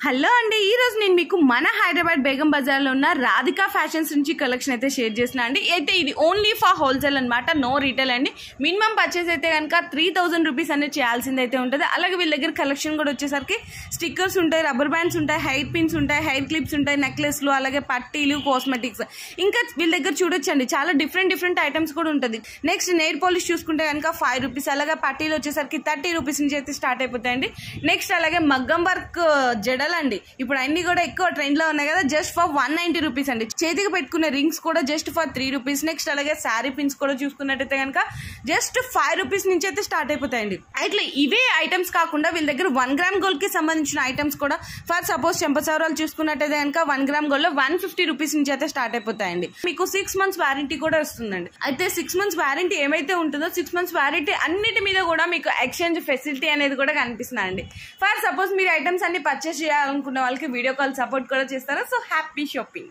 hello అండి ఈ రోజు నేను మీకు మన హైదరాబాద్ బేగం బజార్లో ఉన్న రాధికా ఫ్యాషన్స్ నుంచి కలెక్షన్ అయితే షేర్ చేసిన అండి అయితే ఇది ఓన్లీ ఫర్ హోల్సేల్ అనమాట నో రీటైల్ అండి మినిమం పర్చేస్ అయితే కనుక త్రీ థౌసండ్ రూపీస్ అనేది చేయాల్సింది అయితే ఉంటుంది అలాగే వీళ్ళ దగ్గర కలెక్షన్ కూడా వచ్చేసరికి స్టిక్కర్స్ ఉంటాయి రబ్బర్ బ్యాండ్స్ ఉంటాయి హెయిర్ పిన్స్ ఉంటాయి హెయిర్ క్లిప్స్ ఉంటాయి నెక్లెస్లు అలాగే పట్టీలు కాస్మెటిక్స్ ఇంకా వీళ్ళ దగ్గర చూడొచ్చండి చాలా డిఫరెంట్ డిఫరెంట్ ఐటమ్స్ కూడా ఉంటుంది నెక్స్ట్ నెయిల్ పాలిష్ చూసుకుంటే కనుక ఫైవ్ రూపీస్ అలాగే పట్టీలు వచ్చేసరికి థర్టీ రూపీస్ నుంచి అయితే స్టార్ట్ అయిపోతాయండి నెక్స్ట్ అలాగే మగ్గం వర్క్ జడలు అండి ఇప్పుడు అన్ని కూడా ఎక్కువ ట్రెండ్ లో ఉన్నాయి కదా just for one ninety rupees అండి చేతికి పెట్టుకునే రింగ్స్ కూడా just for three rupees next అలాగే శారీ పిన్స్ కూడా చూసుకున్నట్టయితే కనుక జస్ట్ ఫైవ్ రూపీస్ నుంచి అయితే స్టార్ట్ అయిపోతాయండి ఇట్లా ఇవే ఐటమ్స్ కాకుండా వీళ్ళ దగ్గర వన్ గ్రామ్ గోల్డ్ కి సంబంధించిన ఐటమ్స్ కూడా ఫర్ సపోజ్ చెంపసౌరాలు చూసుకున్నట్టయితే కనుక వన్ గ్రామ్ గోల్డ్ లో వన్ ఫిఫ్టీ రూపీస్ నుంచి అయితే స్టార్ట్ అయిపోతాయండి మీకు సిక్స్ మంత్స్ వారంటీ కూడా వస్తుందండి అయితే సిక్స్ మంత్స్ వారంటీ ఏమైతే ఉంటుందో సిక్స్ మంత్స్ వారంటీ అన్నిటి మీద కూడా మీకు ఎక్స్చేంజ్ ఫెసిలిటీ అనేది కూడా కనిపిస్తుందండి ఫర్ సపోజ్ మీరు ఐటమ్స్ అన్ని పర్చేస్ చేయాలనుకున్న వాళ్ళకి వీడియో కాల్ సపోర్ట్ కూడా చేస్తారా so happy shopping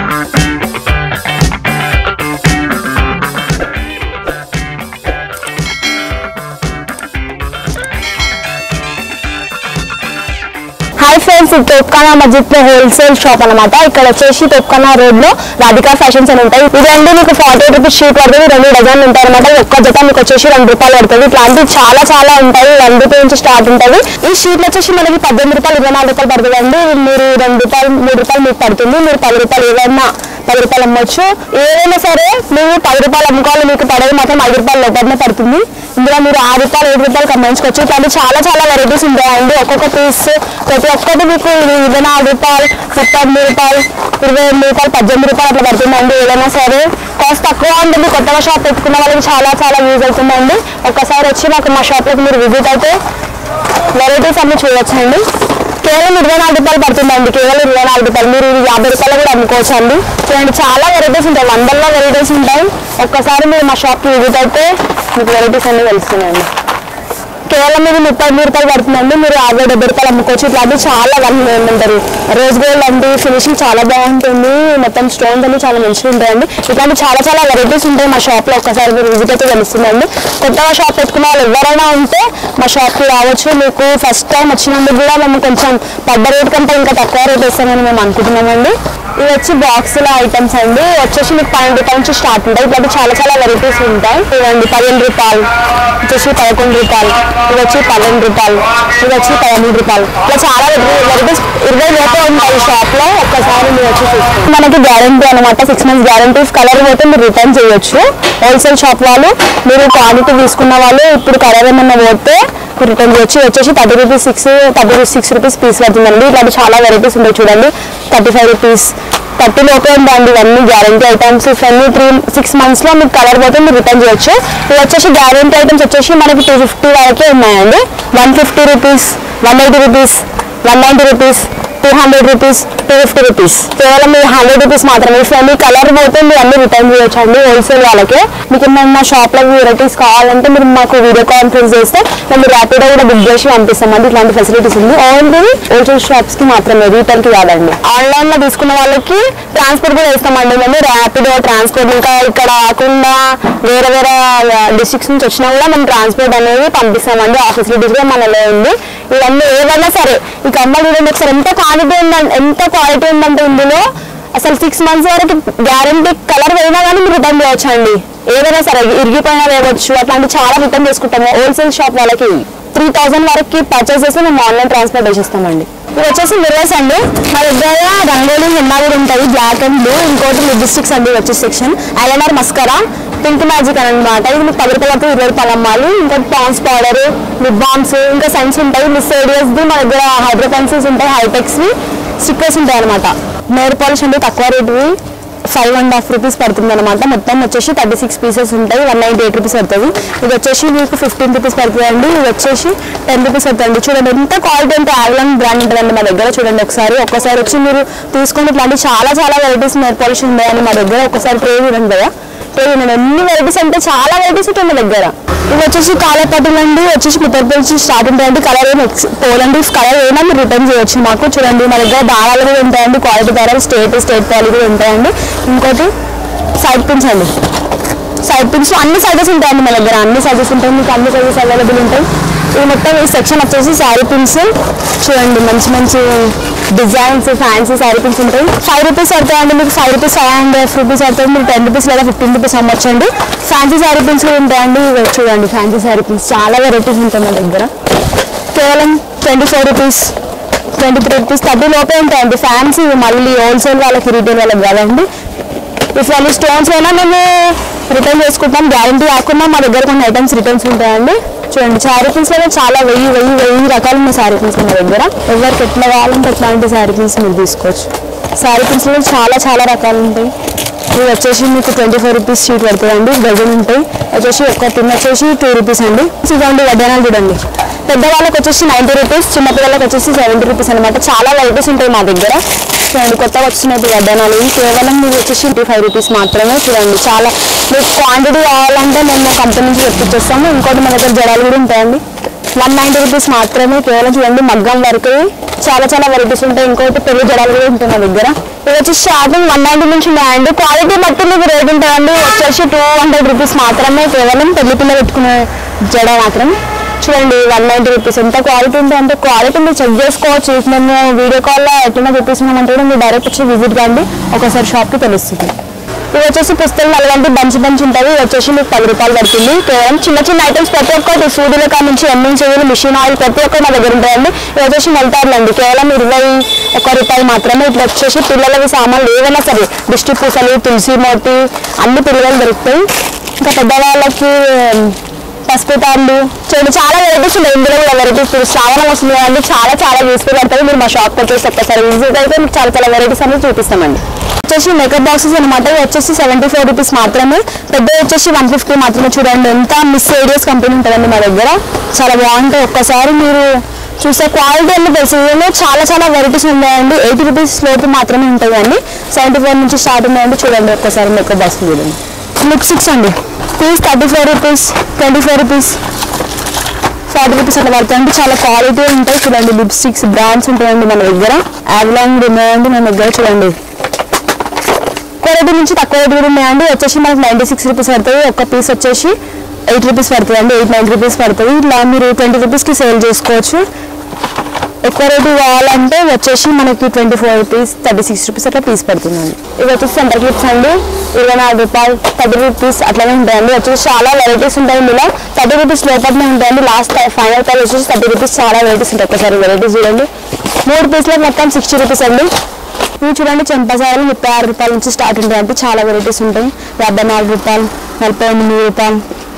hi friends ఇది తోప్కానా మస్జిద్ లో హోల్సేల్ షాప్ అన్నమాట ఇక్కడ వచ్చేసి తోప్కానా రోడ్ లో రాధికా ఫ్యాషన్స్ అని ఉంటాయి ఇదండి మీకు ఫార్టీ ఎయిట్ రూపీస్ షీట్ పడుతుంది రెండు డజన్లు ఉంటాయి అనమాట ఒక్క జత మీకు వచ్చేసి రెండు రూపాయలు పడుతుంది ఇట్లాంటివి చాలా చాలా ఉంటాయి వన్ రూపీ నుంచి స్టార్ట్ ఉంటుంది ఈ షీట్లు వచ్చేసి మనకి పద్దెనిమిది రూపాయలు ఇరవై నాలుగు రూపాయలు పడుతుంది అండి మీరు రెండు రూపాయలు మూడు రూపాయలు మీకు పడుతుంది మీరు పది రూపాయలు ఏదైనా పది రూపాయలు అమ్మొచ్చు ఏదైనా సరే మీరు పది రూపాయలు అమ్ముకోవాలి మీకు పడేది మాత్రం ఐదు రూపాయలు లోపలనే పడుతుంది ఇందులో మీరు ఆరు రూపాయలు ఏడు రూపాయలు అమ్మించుకోవచ్చు ఇట్లాంటి చాలా చాలా వెరైటీస్ ఉంటాయండి ఒక్కొక్క పీస్ ప్రతి ఒక్కటి మీకు ఇది ఇరవై నాలుగు రూపాయలు ముప్పై ఎనిమిది రూపాయలు ఇరవై ఎనిమిది రూపాయలు పద్దెనిమిది రూపాయలు అట్లా పడుతుందండి ఏదైనా సరే కాస్ట్ తక్కువ ఉంటుంది కొత్తగా షాప్ పెట్టుకున్న వాళ్ళకి చాలా చాలా యూజ్ అవుతుందండి ఒక్కసారి వచ్చి మాకు మా షాప్లోకి మీరు విజిట్ అయితే వెరైటీస్ అన్ని చూడొచ్చండి కేవలం ఇరవై నాలుగు రూపాయలు పడుతుందండి కేవలం ఇరవై నాలుగు రూపాయలు మీరు ఇది యాభై రూపాయలు కూడా అమ్ముకోవచ్చు అండి చూడండి చాలా వెరైటీస్ ఉంటాయి వందల్లో వెరైటీస్ ఉంటాయి ఒక్కసారి మీరు మా షాప్కి విజిట్ అయితే మీకు వెరైటీస్ అన్ని తెలుస్తున్నాయండి కేవలం ఇది ముప్పై మూడు రూపాయలు పడుతుందండి మీరు యాభై డెబ్బై రూపాయలు అమ్ముకోవచ్చు ఇట్లాంటివి చాలా వన్ ఏమంటారు రోజ్ గోల్డ్ అంటే ఫినిషింగ్ చాలా బాగుంటుంది మొత్తం స్టోన్స్ అన్ని చాలా మంచిగా ఉంటాయండి ఇట్లాంటి చాలా చాలా వెరైటీస్ ఉంటాయి మా షాప్ లో ఒక్కసారి మీరు విజిట్ అయితే తెలుస్తుందండి కొత్తగా షాప్ పెట్టుకున్న వాళ్ళు ఎవరైనా ఉంటే మా షాప్ కి రావచ్చు మీకు ఫస్ట్ టైం వచ్చినందుకు కూడా మేము కొంచెం పడ్డ రేట్ కంటే ఇంకా తక్కువ రేట్ ఇస్తామని మేము అనుకుంటున్నామండి ఇవి వచ్చి బాక్సుల ఐటమ్స్ అండి వచ్చేసి మీకు పన్నెండు రూపాయల నుంచి స్టార్ట్ ఉంటాయి ఇట్లాంటి చాలా చాలా వెరైటీస్ ఉంటాయి ఇవ్వండి పదిహేను రూపాయలు వచ్చేసి పదకొండు రూపాయలు ఇది వచ్చి పన్నెండు రూపాయలు ఇది వచ్చి పదమూడు రూపాయలు ఇట్లా చాలా వెరైటీస్ ఇరవై లోపే ఉంటాయి షాప్ లో ఒక్కసారి మీరు వచ్చి చూసుకోండి మనకి గ్యారంటీ అనమాట సిక్స్ మంత్స్ గ్యారంటీ కలర్ పోతే మీరు రిటర్న్ చేయొచ్చు హోల్సేల్ షాప్ వాళ్ళు మీరు క్వాలిటీ తీసుకున్న వాళ్ళు ఇప్పుడు కలర్ ఏమన్నా పోతే రిటర్న్ చేయొచ్చు ఇది వచ్చేసి thirty rupees six thirty six rupees piece పడుతుందండి ఇట్లాంటి చాలా వెరైటీస్ ఉంటాయి చూడండి థర్టీ ఫైవ్ రూపీస్ థర్టీ లోపే ఉందండి ఇవన్నీ గ్యారంటీ ఐటమ్స్ ఇవన్నీ త్రీ సిక్స్ మంత్స్ లో మీకు కలర్ పోతే మీరు రిటర్న్ చేయొచ్చు ఇది వచ్చేసి గ్యారంటీ ఐటమ్స్ వచ్చేసి మనకి టూ ఫిఫ్టీ వరకే ఉన్నాయండి one fifty rupees one eighty rupees one ninety rupees two hundred rupees two fifty rupees కేవలం మీరు హండ్రెడ్ రూపీస్ మాత్రమే ఇవన్నీ కలర్ పోతే మీరు అన్ని రిటర్న్ చేయొచ్చు అండి హోల్సేల్ వాళ్ళకి మీకు ఏమన్నా షాప్ లో వెరైటీస్ కావాలంటే మీరు మాకు వీడియో కాన్ఫరెన్స్ చేస్తే మేము ర్యాపిడో కూడా బుక్ చేసి పంపిస్తామండి ఇట్లాంటి ఫెసిలిటీస్ ఉంది ఓన్లీ హోల్సేల్ షాప్స్ కి మాత్రమే రీటైల్ కి కాదండి ఆన్లైన్ లో తీసుకున్న వాళ్ళకి ట్రాన్స్పోర్ట్ కూడా ఇస్తామండి మేము ర్యాపిడో ట్రాన్స్పోర్ట్ ఇంకా ఇక్కడ కాకుండా వేరే వేరే డిస్ట్రిక్ట్స్ నుంచి వచ్చినా కూడా మేము ట్రాన్స్పోర్ట్ అనేది పంపిస్తామండి ఆ ఫెసిలిటీస్ కూడా మనలో ఉంది ఇవన్నీ ఏదైనా సరే ఈ కమ్మలు చూడండి ఒకసారి ఎంత క్వాలిటీ ఉందంటే ఎంత క్వాలిటీ ఉందంటే ఇందులో అసలు సిక్స్ మంత్స్ వరకు గ్యారంటీ కలర్ పోయినా కానీ మీరు రిటర్న్ చేయొచ్చు అండి ఏదైనా సరే ఇరిగిపోయినా వేయవచ్చు అట్లాంటి చాలా రిటర్న్ చేసుకుంటాము హోల్సేల్ షాప్ వాళ్ళకి త్రీ థౌసండ్ వరకు పర్చేస్ చేస్తే మేము ఆన్లైన్ ట్రాన్స్పోర్ట్ చేసిస్తామండి ఇది వచ్చేసి మిర్రర్స్ అండి మా దగ్గర రంగోలీ హెన్నా కూడా ఉంటుంది బ్లాక్ అండ్ బ్లూ ఇంకోటి లిప్స్టిక్స్ అండి వచ్చే section eyeliner mascara pink magic అనమాట ఇది మీకు పది రూపాయలతో ఇరవై రూపాయలు అమ్మాలి ఇంకోటి పాన్స్ పౌడర్ లిప్ బామ్స్ ఇంకా సెన్స్ ఉంటాయి మిస్ ఏరియాస్ది మా దగ్గర హైడ్రో పెన్సిల్స్ ఉంటాయి హైటెక్స్వి స్టిక్కర్స్ ఉంటాయి అనమాట నేర్ పాలిష్ అంటే తక్కువ రేటువి ఫైవ్ అండ్ హాఫ్ రూపీస్ పడుతుంది అనమాట మొత్తం వచ్చేసి థర్టీ సిక్స్ పీసెస్ ఉంటాయి వన్ నైంటీ ఎయిట్ రూపీస్ పడుతుంది ఇది వచ్చేసి మీకు ఫిఫ్టీన్ రూపీస్ పడుతుంది అండి ఇది వచ్చేసి టెన్ రూపీస్ పడుతుంది చూడండి ఎంత క్వాలిటీ అంటే ఆగ్లాన్ బ్రాండ్ ఉంటుందండి మా దగ్గర చూడండి ఒకసారి ఒక్కసారి వచ్చి మీరు తీసుకుని ఇట్లాంటి చాలా చాలా వెరైటీస్ నేర్ పాలిష్ ఉన్నాయని మా దగ్గర ఒకసారి ట్రే చూడండి కదా ట్రే చూడండి ఎన్ని వెరైటీస్ అంటే చాలా వెరైటీస్ ఉంటాయి మా దగ్గర ఇది వచ్చేసి కాలపట్టులు అండి వచ్చేసి ముప్పై నుంచి స్టార్ట్ ఉంటాయండి కలర్ ఏమి పోలండి కలర్ ఏమైనా మీరు రిటర్న్ చేయొచ్చు మాకు చూడండి మా దగ్గర దారాలు కూడా ఉంటాయండి క్వాలిటీ దారాలు స్టేట్ స్టేట్ క్వాలిటీ కూడా ఉంటాయండి ఇంకోటి సైడ్ పిన్స్ అండి సైడ్ పిన్స్ అన్ని సైజెస్ ఉంటాయండి మా దగ్గర అన్ని సైజెస్ ఉంటాయి మీకు అన్ని సైజెస్ అవైలబుల్ ఉంటాయి ఇది మొత్తం ఈ సెక్షన్ వచ్చేసి శారీ పిన్స్ చూడండి మంచి మంచి డిజైన్స్ ఫ్యాన్సీ శారీ పిన్స్ ఉంటాయి ఫైవ్ రూపీస్ పడతాయండి మీకు five rupees five and half rupees పడుతుంది మీకు టెన్ రూపీస్ లేదా ఫిఫ్టీన్ రూపీస్ అమ్మొచ్చండి ఫ్యాన్సీ శారీ పిన్స్ కూడా ఉంటాయండి ఇవి చూడండి ఫ్యాన్సీ శారీ పిన్స్ చాలా వెరైటీస్ ఉంటాయి మా దగ్గర కేవలం twenty four rupees twenty three rupees thirty లోపే ఉంటాయండి ఫ్యాన్సీ మళ్ళీ హోల్సేల్ వాళ్ళకి రీటైల్ వాళ్ళకి కాదండి ఇఫ్ వాళ్ళు స్టోన్స్ అయినా మేము రిటర్న్ చేసుకుంటాం గ్యారంటీ కాకుండా మా దగ్గర కొన్ని ఐటమ్స్ రిటర్న్స్ ఉంటాయండి చూడండి శారీ పిన్స్ లో చాలా వెయ్యి వెయ్యి వెయ్యి రకాలు ఉన్నాయి శారీ పిన్స్ మా దగ్గర ఎవరికి ఎట్లా కావాలంటే అట్లాంటి శారీ పిన్స్ మీరు తీసుకోవచ్చు శారీ పిన్స్ లో చాలా చాలా రకాలు ఉంటాయి ఇది వచ్చేసి మీకు ట్వంటీ ఫోర్ రూపీస్ షీట్ పడుతుందండి డజన్ ఉంటాయి వచ్చేసి ఒక్క పిన్ వచ్చేసి టూ రూపీస్ అండి ఇదండి వడ్డానాలు చూడండి పెద్దవాళ్ళకి వచ్చేసి నైంటీ రూపీస్ చిన్నపిల్లలకి వచ్చేసి సెవెంటీ రూపీస్ అనమాట చాలా వెరైటీస్ ఉంటాయి మా దగ్గర చూడండి కొత్తగా వచ్చినట్టు వడ్డానాలు ఇవి కేవలం మీరు వచ్చేసి ట్వంటీ ఫైవ్ రూపీస్ మాత్రమే చూడండి చాలా మీకు క్వాంటిటీ కావాలంటే మేము కంపెనీ నుంచి తెప్పించేస్తాము ఇంకోటి మన దగ్గర జడాలు కూడా ఉంటాయండి వన్ నైంటీ రూపీస్ మాత్రమే కేవలం చూడండి మగ్గం వరకు చాలా చాలా వెరైటీస్ ఉంటాయి ఇంకోటి పెళ్లి జడాలు కూడా ఉంటుంది మా దగ్గర ఇది వచ్చి స్టార్టింగ్ వన్ నైంటీ నుంచి ఉన్నాయండి క్వాలిటీ బట్టి మీకు రేట్ ఉంటుందండి వచ్చేసి టూ హండ్రెడ్ రూపీస్ మాత్రమే కేవలం పెళ్లి పిల్ల పెట్టుకునే జడ మాత్రం చూడండి వన్ నైంటీ రూపీస్ ఎంత క్వాలిటీ ఉంటే అంత క్వాలిటీ మీరు చెక్ చేసుకోవచ్చు మేము వీడియో కాల్లో ఎట్లా చూపిస్తున్నామంటే కూడా మీరు డైరెక్ట్ వచ్చి విజిట్ కండి ఒకసారి షాప్కి తెలుస్తుంది ఇవి వచ్చేసి పుస్తకాలు అలాంటి బంచి బంచి ఉంటుంది ఇది వచ్చేసి మీకు పది రూపాయలు పడుతుంది కేవలం చిన్న చిన్న ఐటమ్స్ ప్రతి ఒక్కటి సూదుల కాడ నుంచి ఎమ్మింగ్ చెవులు మిషన్ ఆయిల్ ప్రతి ఒక్కటి మా దగ్గర ఉంటాయండి ఇవి వచ్చేసి మొలతారులు అండి కేవలం ఇరవై ఒక్క రూపాయలు మాత్రమే ఇట్లా వచ్చేసి పిల్లలవి సామాన్లు ఏవైనా సరే దిష్టి పూసలు తులసి మోటి అన్ని పిల్లలు దొరుకుతాయి ఇంకా పెద్దవాళ్ళకి పసుపు తాళ్ళు చూడండి చాలా వెరైటీస్ ఉన్నాయి ఇందులో కూడా వెరైటీస్ ఇప్పుడు శ్రావణం వస్తుంది కదండి చాలా చాలా యూస్ఫుల్ పడుతుంది మీరు మా షాప్ వచ్చేసి ఒక్కసారి విజిట్ అయితే మీకు చాలా చాలా వెరైటీస్ అనేది చూపిస్తామండి వచ్చేసి మేకప్ బాక్సెస్ అనమాట ఇవి వచ్చేసి సెవెంటీ ఫోర్ రూపీస్ మాత్రమే పెద్ద వచ్చేసి వన్ ఫిఫ్టీ మాత్రమే చూడండి ఎంత మిస్ ఏరియాస్ కంపెనీ ఉంటుందండి మా దగ్గర చాలా బాగుంటాయి ఒక్కసారి మీరు చూసే క్వాలిటీ అన్ని తెలుసు ఇందులో చాలా చాలా వెరైటీస్ ఉన్నాయండి ఎయిటీ రూపీస్ లోపు మాత్రమే ఉంటాయండి సెవెంటీ ఫోర్ నుంచి స్టార్ట్ ఉన్నాయండి చూడండి ఒక్కసారి మేకప్ బాక్స్ చూడండి లిప్స్టిక్స్ అండి piece thirty four rupees twenty four rupees forty rupees అట్లా పడుతుంది చాలా క్వాలిటీ ఉంటాయి చూడండి లిప్స్టిక్స్ బ్రాండ్స్ ఉంటాయండి మన దగ్గర యావ్లాంగ్ ఉన్నాయండి మన దగ్గర చూడండి క్వాలిటీ నుంచి తక్కువ రేట్ కూడా ఉన్నాయండి వచ్చేసి మనకి నైంటీ సిక్స్ రూపీస్ పడుతుంది ఒక పీస్ వచ్చేసి ఎయిట్ రూపీస్ పడుతుంది అండి ఎయిట్ నైన్ రూపీస్ పడుతుంది ఇలా మీరు ట్వంటీ రూపీస్కి సేల్ చేసుకోవచ్చు ఎక్కువ రేటు కావాలంటే వచ్చేసి మనకి twenty four rupees thirty six rupees అట్లా పీస్ పడుతుందండి ఇవి వచ్చేసి సెంటర్ క్లిప్స్ అండి ఇరవై నాలుగు రూపాయలు థర్టీ రూపీస్ అట్లనే ఉంటాయండి వచ్చేసి చాలా వెరైటీస్ ఉంటాయి ఇందులో థర్టీ రూపీస్ లోపలనే ఉంటాయండి లాస్ట్ ఫైనల్ ప్రైస్ వచ్చేసి థర్టీ రూపీస్ చాలా వెరైటీస్ ఉంటాయి ఒకసారి వెరైటీస్ చూడండి మూడు పీస్లో మొత్తం సిక్స్టీ రూపీస్ అండి ఇవి చూడండి చెంపసాయలు ముప్పై ఆరు రూపాయల నుంచి స్టార్ట్ ఉంటాయండి చాలా వెరైటీస్ ఉంటాయి యాభై నాలుగు రూపాయలు నలభై ఎనిమిది రూపాయలు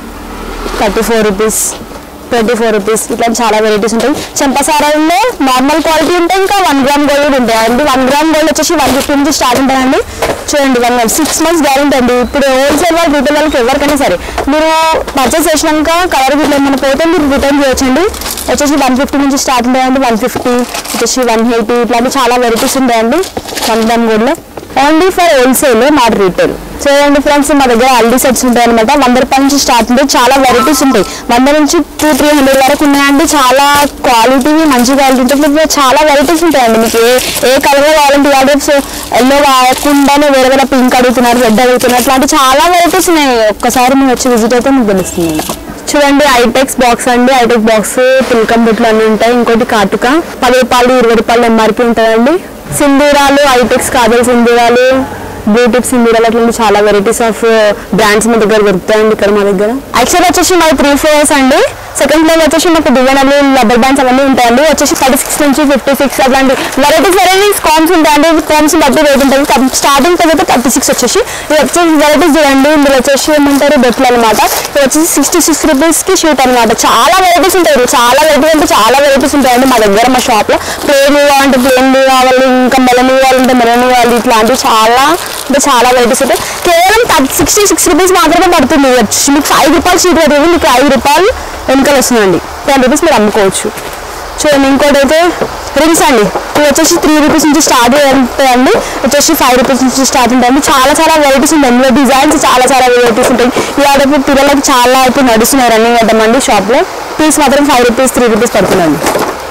thirty four rupees twenty four rupees ఇట్లా చాలా వెరైటీస్ ఉంటాయి చెంపసారాల్లో నార్మల్ క్వాలిటీ ఉంటాయి ఇంకా వన్ గ్రామ్ గోల్డ్ కూడా ఉంటాయి అండి వన్ గ్రామ్ గోల్డ్ వచ్చేసి వన్ ఫిఫ్టీ నుంచి స్టార్ట్ ఉంటాయండి చూడండి వన్ సిక్స్ మంత్స్ గ్యారెంటీ అండి ఇప్పుడు హోల్సేల్ వాళ్ళు రిటైల్ వాళ్ళకి ఎవరికైనా సరే మీరు పర్చేస్ చేసినాక కలర్ గిట్ల ఏమైనా పోతే మీరు రిటర్న్ చేయొచ్చండి వచ్చేసి వన్ ఫిఫ్టీ నుంచి స్టార్ట్ ఉంటాయండి వన్ ఫిఫ్టీ వచ్చేసి వన్ ఎయిటీ ఇట్లాంటి చాలా వెరైటీస్ ఉంటాయండి వన్ గ్రామ్ గోల్డ్లో only for wholesale not retail చూడండి ఫ్రెండ్స్ మా దగ్గర హల్దీ సెట్స్ ఉంటాయి అనమాట వంద రూపాయల నుంచి స్టార్ట్ ఉంటాయి చాలా వెరైటీస్ ఉంటాయి వంద నుంచి టూ త్రీ హండ్రెడ్ వరకు ఉన్నాయండి చాలా క్వాలిటీ మంచి క్వాలిటీ ఉంటాయి మీకు చాలా వెరైటీస్ ఉంటాయండి మీకు ఏ ఏ కలర్ కావాలంటే ఆర్డర్స్ ఎల్లో కాకుండానే వేరే వేరే పింక్ అడుగుతున్నారు రెడ్ అడుగుతున్నారు అట్లాంటి చాలా వెరైటీస్ ఉన్నాయి ఒక్కసారి మీరు వచ్చి విజిట్ అయితే మీకు తెలుస్తుంది చూడండి ఐటెక్స్ బాక్స్ అండి ఐటెక్స్ బాక్స్ పుల్కం బుట్లు అన్ని ఉంటాయి ఇంకోటి కాటుక పది రూపాయలు ఇరవై రూపాయలు ఎంఆర్పి ఉంటుందండి సింధూరాలు ఐటెక్స్ కాజల్ సింధూరాలు బ్యూటిప్ సింధూరాలు అట్లాంటి చాలా వెరైటీస్ ఆఫ్ బ్రాండ్స్ మా దగ్గర దొరుకుతాయండి ఇక్కడ మా దగ్గర యాక్చువల్ వచ్చేసి మాది త్రీ ఫ్లోర్స్ అండి సెకండ్ ఫ్లోర్ వచ్చేసి మాకు డిజైనర్లు రబ్బర్ బ్యాండ్స్ అవన్నీ ఉంటాయండి వచ్చేసి థర్టీ సిక్స్ నుంచి ఫిఫ్టీ సిక్స్ అట్లాంటి వెరైటీస్ వెరైటీస్ కామ్స్ ఉంటాయండి కామ్స్ బట్టి రేట్ ఉంటుంది స్టార్టింగ్ ప్రైస్ అయితే థర్టీ సిక్స్ వచ్చేసి ఇది వచ్చేసి వెరైటీస్ చూడండి ఇందులో వచ్చేసి ఏమంటారు బెట్లు అనమాట ఇది వచ్చేసి సిక్స్టీ సిక్స్ రూపీస్కి షూట్ అనమాట చాలా వెరైటీస్ ఉంటాయి చాలా వెరైటీ అంటే చాలా వెరైటీస్ ఉంటాయండి మా దగ్గర మా షాప్లో ప్లేన్ కావాలంటే ప్లేన్ కావాలి ఇంకా మెలన్ కావాలంటే మెలన్ కావాలి ఇట్లాంటివి చాలా అంటే చాలా వెరైటీస్ ఉంటాయి కేవలం సిక్స్టీ సిక్స్ రూపీస్ మాత్రమే పడుతుంది ఇది వచ్చేసి మీకు ఐదు రూపాయలు షీట్ పడుతుంది మీకు ఐదు రూపాయలు వెనకాల వస్తుందండి టెన్ రూపీస్ మీరు అమ్ముకోవచ్చు చూడండి ఇంకోటి అయితే రింగ్స్ అండి ఇవి వచ్చేసి త్రీ రూపీస్ నుంచి స్టార్ట్ ఉంటాయండి వచ్చేసి ఫైవ్ రూపీస్ నుంచి స్టార్ట్ ఉంటాయండి చాలా చాలా వెరైటీస్ ఉంటాయి ఇందులో డిజైన్స్ చాలా చాలా వెరైటీస్ ఉంటాయి ఇవాళ ఇప్పుడు పిల్లలకి చాలా ఇప్పుడు నడుస్తున్నాయి రన్నింగ్ అడ్డమండి షాప్లో పీస్ మాత్రం ఫైవ్ రూపీస్ త్రీ రూపీస్ పడుతుందండి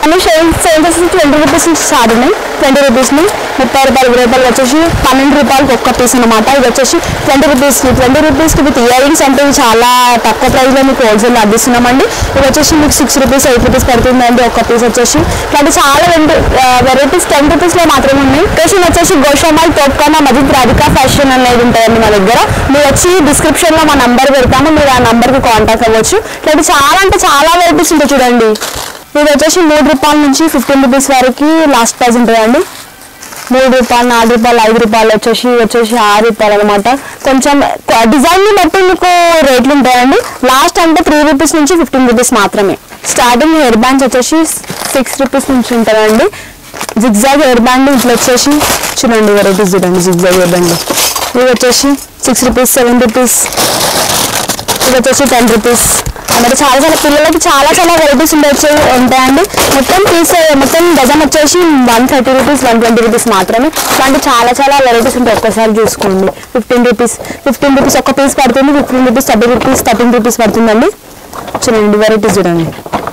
అన్ని సేల్స్ సేల్స్ వచ్చేసి ట్వంటీ రూపీస్ నుంచి స్టార్ట్ ఉన్నాయి ట్వంటీ రూపీస్ని ముప్పై రూపాయలు ఇరవై రూపాయలు వచ్చేసి పన్నెండు రూపాయలకి ఒక్క పీస్ అనమాట ఇది వచ్చేసి ట్వంటీ రూపీస్ ట్వంటీ రూపీస్కి విత్ ఇయర్ రింగ్స్ అంటే ఇవి చాలా తక్కువ ప్రైస్లో మీకు హోల్సేల్ అందిస్తున్నామండి ఇది వచ్చేసి మీకు సిక్స్ రూపీస్ ఎయిట్ రూపీస్ పడుతుందండి ఒక్క పీస్ వచ్చేసి ఇట్లాంటి చాలా వెరైటీస్ టెన్ రూపీస్లో మాత్రమే ఉన్నాయి లొకేషన్ వచ్చేసి గోషామాల్ తోప్కానా మజిద్ రాధికా ఫ్యాషన్ అనేది ఉంటుందండి మా దగ్గర మీరు వచ్చి డిస్క్రిప్షన్లో మా నంబర్ పెడతాము మీరు ఆ నంబర్కి కాంటాక్ట్ అవ్వచ్చు ఇట్లాంటి చాలా అంటే చాలా వెరైటీస్ ఉంటాయి చూడండి ఇది వచ్చేసి మూడు రూపాయల నుంచి ఫిఫ్టీన్ రూపీస్ వరకు లాస్ట్ ప్రైస్ ఉంటుందండి మూడు రూపాయలు నాలుగు రూపాయలు ఐదు రూపాయలు వచ్చేసి వచ్చేసి ఆరు రూపాయలు అనమాట కొంచెం డిజైన్ ని బట్టి మీకు రేట్లు ఉంటాయండి లాస్ట్ అంటే త్రీ రూపీస్ నుంచి ఫిఫ్టీన్ రూపీస్ మాత్రమే స్టార్టింగ్ హెయిర్ బ్యాండ్స్ వచ్చేసి సిక్స్ రూపీస్ నుంచి ఉంటుందండి జిగ్జాగ్ హెయిర్ బ్యాండ్ ఇట్లా వచ్చేసి చూడండి వెరైటీస్ చూడండి జిగ్జాగ్ హెయిర్ బ్యాండ్ ఇది వచ్చేసి సిక్స్ రూపీస్ సెవెన్ రూపీస్ ఇది వచ్చేసి టెన్ రూపీస్ అన్నమాట చాలా చాలా పిల్లలకి చాలా చాలా వెరైటీస్ ఉండొచ్చు ఉంటాయండి మొత్తం పీస్ మొత్తం డజన్ వచ్చేసి one thirty rupees one twenty rupees మాత్రమే ఇలాంటి చాలా చాలా వెరైటీస్ ఉంటాయి ఒక్కసారి చూసుకోండి ఫిఫ్టీన్ రూపీస్ ఫిఫ్టీన్ రూపీస్ ఒక పీస్ పడుతుంది fifteen rupees thirty rupees thirteen rupees పడుతుందండి చూడండి వెరైటీస్ చూడండి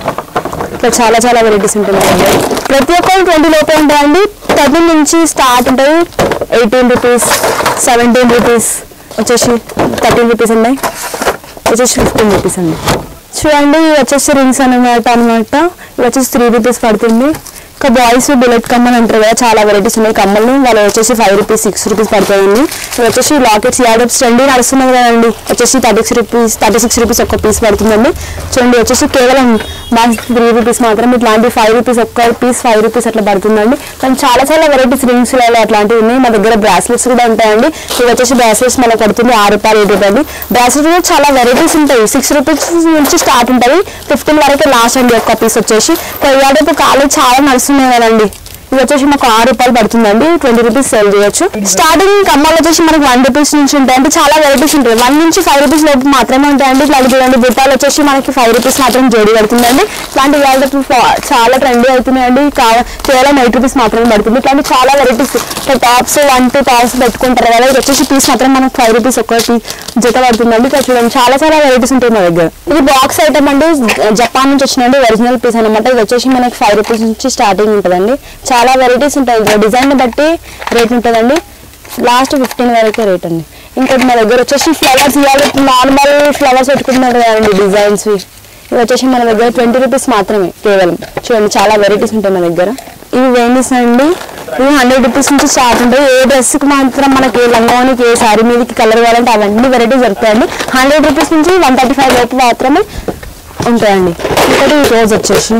ఇట్లా చాలా చాలా వెరైటీస్ ఉంటాయి ప్రతి ఒక్కరు ట్వంటీ లోపే ఉంటాయండి థర్టీన్ నుంచి స్టార్ట్ ఉంటుంది ఎయిటీన్ రూపీస్ సెవెంటీన్ రూపీస్ వచ్చేసి థర్టీన్ రూపీస్ ఉన్నాయి వచ్చేసి ఫిఫ్టీన్ రూపీస్ అండి చూడండి ఇవి వచ్చేసి రింగ్స్ అనమాట అనమాట ఇవి వచ్చేసి త్రీ రూపీస్ పడుతుంది ఇంకా బాయ్స్ బుల్లెట్ కమ్మలు అంటారు కదా చాలా వెరైటీస్ ఉన్నాయి కమ్మలు వాళ్ళు వచ్చేసి ఫైవ్ రూపీస్ సిక్స్ రూపీస్ పడుతాయండి ఇవి వచ్చేసి లాకెట్స్ యాడప్స్ రెండు నడుస్తున్నాయి కదండి వచ్చేసి thirty six rupees thirty six rupees ఒక్క పీస్ పడుతుందండి చూడండి వచ్చేసి కేవలం బాక్స్ త్రీ రూపీస్ మాత్రం ఇట్లాంటి ఫైవ్ రూపీస్ ఒక్క పీస్ ఫైవ్ రూపీస్ అట్లా పడుతుందండి కానీ చాలా చాలా వెరైటీస్ రింగ్స్ అట్లాంటివి ఉన్నాయి మా దగ్గర బ్రాస్లెట్స్ కూడా ఉంటాయండి ఇవి వచ్చేసి బ్రాస్లెట్స్ మనకు పడుతుంది ఆరు రూపాయలు ఏడు రూపాయలు బ్రాస్లెట్స్ కూడా చాలా వెరైటీస్ ఉంటాయి సిక్స్ రూపీస్ నుంచి స్టార్ట్ ఉంటుంది ఫిఫ్టీన్ వరకు లాస్ట్ అండి ఒక్క పీస్ వచ్చేసి కొయ్యాడపు కాలు చాలా నడుస్తున్నాయి కదండి ఇది వచ్చేసి మాకు ఆరు రూపాయలు పడుతుందండి ట్వంటీ రూపీస్ సేల్ చేయొచ్చు స్టార్టింగ్ కమ్మలు వచ్చేసి మనకి వన్ రూపీస్ నుంచి ఉంటాయి అంటే చాలా వెరైటీస్ ఉంటాయి వన్ నుంచి ఫైవ్ రూపీస్ లోపు మాత్రమే ఉంటాయండి ఇట్లా చూడండి బుట్టాలు వచ్చేసి మనకి ఫైవ్ రూపీస్ మాత్రం జోడి పడుతుందండి ఇట్లాంటి వాళ్ళ చాలా ట్రెండీ అవుతున్నాయండి కా- కేవలం ఎయిట్ రూపీస్ మాత్రమే పడుతుంది ఇట్లాంటి చాలా varieties tops one two tops పెట్టుకుంటారు కదా ఇది వచ్చేసి పీస్ మాత్రం మనకు ఫైవ్ రూపీస్ ఒక్కటి జత పడుతుందండి ఇక్కడ చూడండి చాలా చాలా వెరైటీస్ ఉంటాయి మా దగ్గర ఇది బాక్స్ ఐటమ్ అండి జపాన్ నుంచి వచ్చినండి ఒరిజినల్ పీస్ అనమాట ఇది వచ్చేసి మనకి ఫైవ్ రూపీస్ నుంచి స్టార్టింగ్ ఉంటుందండి చాలా వెరైటీస్ ఉంటాయి ఇందులో డిజైన్ బట్టి రేట్ ఉంటుందండి లాస్ట్ ఫిఫ్టీన్ వరకే రేట్ అండి ఇంకోటి మా దగ్గర వచ్చేసి ఫ్లవర్స్ ఇవాళ నార్మల్ ఫ్లవర్స్ పెట్టుకుంటున్నారు కదండి డిజైన్స్ ఇవి వచ్చేసి మన దగ్గర ట్వంటీ రూపీస్ మాత్రమే కేవలం చూడండి చాలా వెరైటీస్ ఉంటాయి మా దగ్గర ఇవి వేణీస్ అండి ఇవి హండ్రెడ్ రూపీస్ నుంచి స్టార్ట్ ఉంటాయి ఏ డ్రెస్కి మాత్రం మనకి ఏ లంగానికి ఏ శారీ మీదకి కలర్ కావాలంటే అవన్నీ వెరైటీస్ దొరుకుతాయండి హండ్రెడ్ రూపీస్ నుంచి వన్ థర్టీ ఫైవ్ లోపు మాత్రమే ఉంటాయండి ఇంకోటి రోజు వచ్చేసి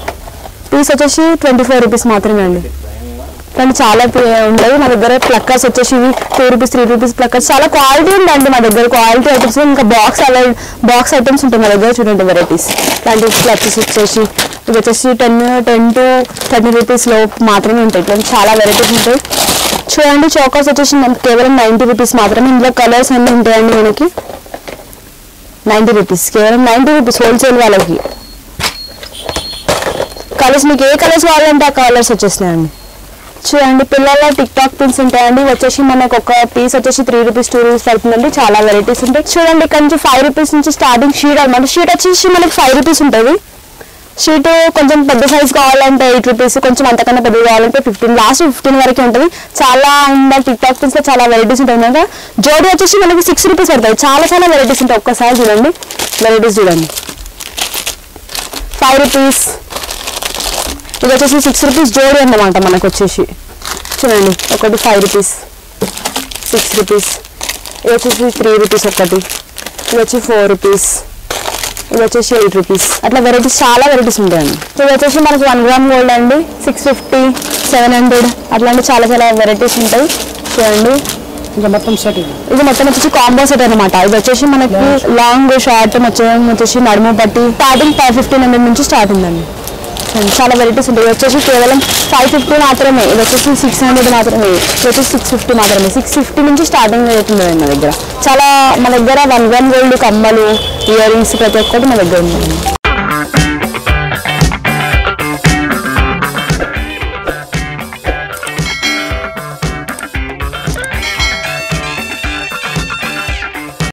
పీస్ వచ్చేసి ట్వంటీ ఫైవ్ రూపీస్ మాత్రమే అండి కానీ చాలా పే- ఉంటాయి మా దగ్గర ప్లక్కర్స్ వచ్చేసి ఇవి two rupees three rupees pluckers చాలా క్వాలిటీ ఉందండి మా దగ్గర క్వాలిటీ ఐటమ్స్ ఇంకా బాక్స్ అలా బాక్స్ ఐటమ్స్ ఉంటాయి మా దగ్గర చూడండి వెరైటీస్ ఇలాంటి ప్లక్కర్స్ వచ్చేసి ఇవి వచ్చేసి ten ten to thirty rupees లో మాత్రమే ఉంటాయి ఇట్లా చాలా వెరైటీస్ ఉంటాయి చూడండి చోకాస్ వచ్చేసి మనకి కేవలం నైంటీ రూపీస్ మాత్రమే ఇందులో కలర్స్ అన్నీ ఉంటాయండి మనకి నైంటీ రూపీస్ కేవలం నైంటీ రూపీస్ హోల్సేల్ వాళ్ళకి కలర్స్ మీకు ఏ కలర్స్ కావాలంటే ఆ కలర్స్ వచ్చేసినాయండి చూడండి పిల్లల టిక్ టాక్ పిన్స్ ఉంటాయండి ఇవి వచ్చేసి మనకు ఒక పీస్ వచ్చేసి త్రీ రూపీస్ టూ రూపీస్ పడుతుందండి చాలా వెరైటీస్ ఉంటాయి చూడండి ఇక్కడ నుంచి ఫైవ్ రూపీస్ నుంచి స్టార్టింగ్ షీట్ అనమాట షీట్ వచ్చేసి మనకి ఫైవ్ రూపీస్ ఉంటుంది షీట్ కొంచెం పెద్ద సైజ్ కావాలంటే ఎయిట్ రూపీస్ కొంచెం అంతకన్నా పెద్దది కావాలంటే ఫిఫ్టీన్ లాస్ట్ ఫిఫ్టీన్ వరకే ఉంటుంది చాలా ఇంకా టిక్ టాక్ పిన్స్ లో చాలా వెరైటీస్ ఉంటాయి కదా జోడీ వచ్చేసి మనకి సిక్స్ రూపీస్ పడతాయి చాలా చాలా వెరైటీస్ ఉంటాయి ఒక్కసారి చూడండి వెరైటీస్ చూడండి ఫైవ్ రూపీస్ ఇది వచ్చేసి సిక్స్ రూపీస్ జోడి అన్నమాట మనకు వచ్చేసి చూడండి ఒకటి ఫైవ్ రూపీస్ సిక్స్ రూపీస్ ఇది వచ్చేసి త్రీ రూపీస్ ఒకటి ఇది వచ్చి ఫోర్ రూపీస్ ఇది వచ్చేసి ఎయిట్ రూపీస్ అట్లా వెరైటీస్ చాలా వెరైటీస్ ఉంటాయండి ఇది వచ్చేసి మనకి వన్ గ్రామ్ గోల్డ్ అండి సిక్స్ ఫిఫ్టీ సెవెన్ హండ్రెడ్ అట్లాంటి చాలా చాలా వెరైటీస్ ఉంటాయి చూడండి ఇంకా మొత్తం సెట్ ఇది ఇది మొత్తం వచ్చేసి కాంబో సెట్ అనమాట ఇది వచ్చేసి మనకి లాంగ్ షార్ట్ మొత్తం వచ్చేసి నడుము పట్టి స్టార్టింగ్ ఫైవ్ ఫిఫ్టీన్ హండ్రెడ్ నుంచి స్టార్ట్ ఉందండి చూడండి, చాలా వెరైటీస్ ఉంటాయి ఇది వచ్చేసి కేవలం ఫైవ్ ఫిఫ్టీ మాత్రమే ఇది వచ్చేసి సిక్స్ హండ్రెడ్ మాత్రమే ఇది వచ్చేసి సిక్స్ ఫిఫ్టీ మాత్రమే సిక్స్ ఫిఫ్టీ నుంచి స్టార్టింగ్ అవుతుంది మా దగ్గర చాలా మా దగ్గర వన్ గ్రామ్ గోల్డ్ కమ్మలు ఇయర్ రింగ్స్ ప్రతి ఒక్కటి మా దగ్గర ఉంది